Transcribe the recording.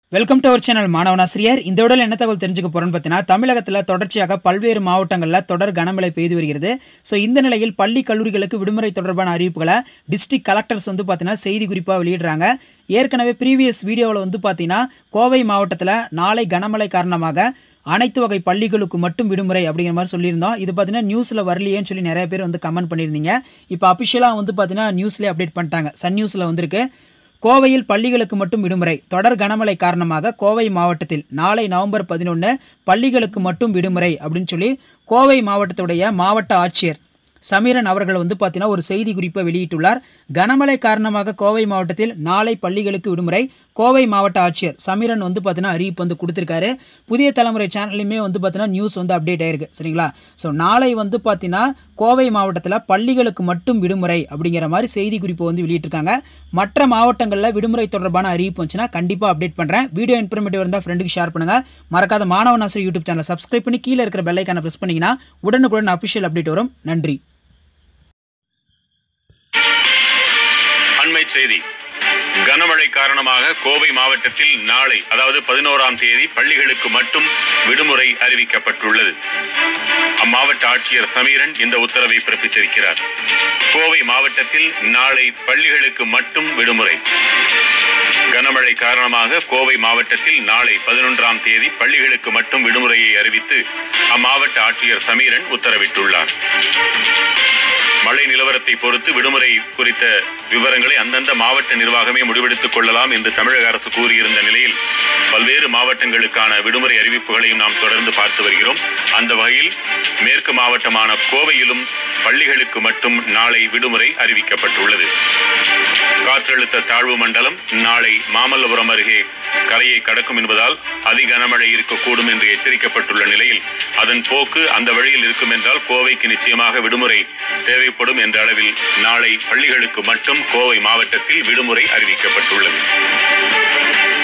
welcome to our channel மாணவனாசிரியர் இந்த உடல் என்ன தகவல் தெரிஞ்சுக்க போறோம்னு பார்த்தீங்கன்னா தமிழகத்தில் தொடர்ச்சியாக பல்வேறு மாவட்டங்களில் தொடர் கனமழை பெய்து வருகிறது ஸோ இந்த நிலையில் பள்ளி கல்லூரிகளுக்கு விடுமுறை தொடர்பான அறிவிப்புகளை டிஸ்ட்ரிக்ட் கலெக்டர்ஸ் வந்து பார்த்தீங்கன்னா செய்தி குறிப்பாக வெளியிடுறாங்க ஏற்கனவே ப்ரீவியஸ் வீடியோவில் வந்து பார்த்தீங்கன்னா கோவை மாவட்டத்தில் நாளை கனமழை காரணமாக அனைத்து வகை பள்ளிகளுக்கு மட்டும் விடுமுறை அப்படிங்கிற மாதிரி சொல்லியிருந்தோம் இது பார்த்தீங்கன்னா நியூஸில் வரலையேன்னு சொல்லி நிறைய பேர் வந்து கமெண்ட் பண்ணியிருந்தீங்க இப்போ அஃபிஷியலாக வந்து பார்த்தீங்கன்னா நியூஸ்லேயே அப்டேட் பண்ணிட்டாங்க சன் நியூஸில் வந்திருக்கு கோவையில் பள்ளிகளுக்கு மட்டும் விடுமுறை தொடர் கனமழை காரணமாக கோவை மாவட்டத்தில் நாளை நவம்பர் பதினொன்று பள்ளிகளுக்கு மட்டும் விடுமுறை அப்படின்னு சொல்லி கோவை மாவட்டத்துடைய மாவட்ட ஆட்சியர் சமீரன் அவர்கள் வந்து பார்த்தீங்கன்னா ஒரு செய்தி குறிப்பை வெளியிட்டுள்ளார் கனமழை காரணமாக கோவை மாவட்டத்தில் நாளை பள்ளிகளுக்கு விடுமுறை கோவை மாவட்ட ஆட்சியர் சமீரன் வந்து பார்த்தீங்கன்னா அறிவிப்பு வந்து கொடுத்துருக்காரு புதிய தலைமுறை சேனல்லையுமே வந்து பார்த்தீங்கன்னா நியூஸ் வந்து அப்டேட் ஆயிருக்கு சரிங்களா ஸோ நாளை வந்து பார்த்தீங்கன்னா கோவை மாவட்டத்தில் பள்ளிகளுக்கு மட்டும் விடுமுறை அப்படிங்கிற மாதிரி செய்தி குறிப்பு வந்து வெளியிட்டிருக்காங்க மற்ற மாவட்டங்களில் விடுமுறை தொடர்பான அறிவிப்பு வந்துச்சுன்னா கண்டிப்பாக அப்டேட் பண்ணுறேன் வீடியோ இன்ஃபர்மேட்டிவ் இருந்தால் ஃப்ரெண்டுக்கு ஷேர் பண்ணுங்கள் மறக்காத மாணவன் ஆசிரியர் யூடியூப் சேனலை சப்ஸ்கிரைப் பண்ணி கீழே இருக்கிற பெல்லைக்கான ப்ரெஸ் பண்ணிங்கன்னா உடனுக்குடன் அஃபிஷியல் அப்டேட் வரும் நன்றி அண்மை செய்தி கனமழை காரணமாக கோவை மாவட்டத்தில் நாளை அதாவது பதினோராம் தேதி பள்ளிகளுக்கு மட்டும் விடுமுறை அறிவிக்கப்பட்டுள்ளது அம்மாவட்ட ஆட்சியர் சமீரன் இந்த உத்தரவை பிறப்பித்திருக்கிறார் கோவை மாவட்டத்தில் நாளை பள்ளிகளுக்கு மட்டும் விடுமுறை கனமழை காரணமாக கோவை மாவட்டத்தில் நாளை பதினொன்றாம் தேதி பள்ளிகளுக்கு மட்டும் விடுமுறையை அறிவித்து அம்மாவட்ட ஆட்சியர் சமீரன் உத்தரவிட்டுள்ளார் மழை நிலவரத்தை பொறுத்து விடுமுறை குறித்த விவரங்களை அந்தந்த மாவட்ட நிர்வாகமே முடிவெடுத்துக் கொள்ளலாம் என்று தமிழக அரசு கூறியிருந்த நிலையில் பல்வேறு மாவட்டங்களுக்கான விடுமுறை அறிவிப்புகளையும் நாம் தொடர்ந்து பார்த்து வருகிறோம் அந்த வகையில் மேற்கு மாவட்டமான கோவையிலும் பள்ளிகளுக்கு மட்டும் நாளை விடுமுறை அறிவிக்கப்பட்டுள்ளது காற்றழுத்த தாழ்வு மண்டலம் நாளை மாமல்லபுரம் அருகே கரையை கடக்கும் என்பதால் அதி கனமழை இருக்கக்கூடும் என்று எச்சரிக்கப்பட்டுள்ள நிலையில் அதன் போக்கு அந்த வழியில் இருக்கும் என்றால் கோவைக்கு நிச்சயமாக விடுமுறை தேவைப்படும் என்ற அளவில் நாளை பள்ளிகளுக்கு மட்டும் கோவை மாவட்டத்தில் விடுமுறை அறிவிக்கப்பட்டுள்ளது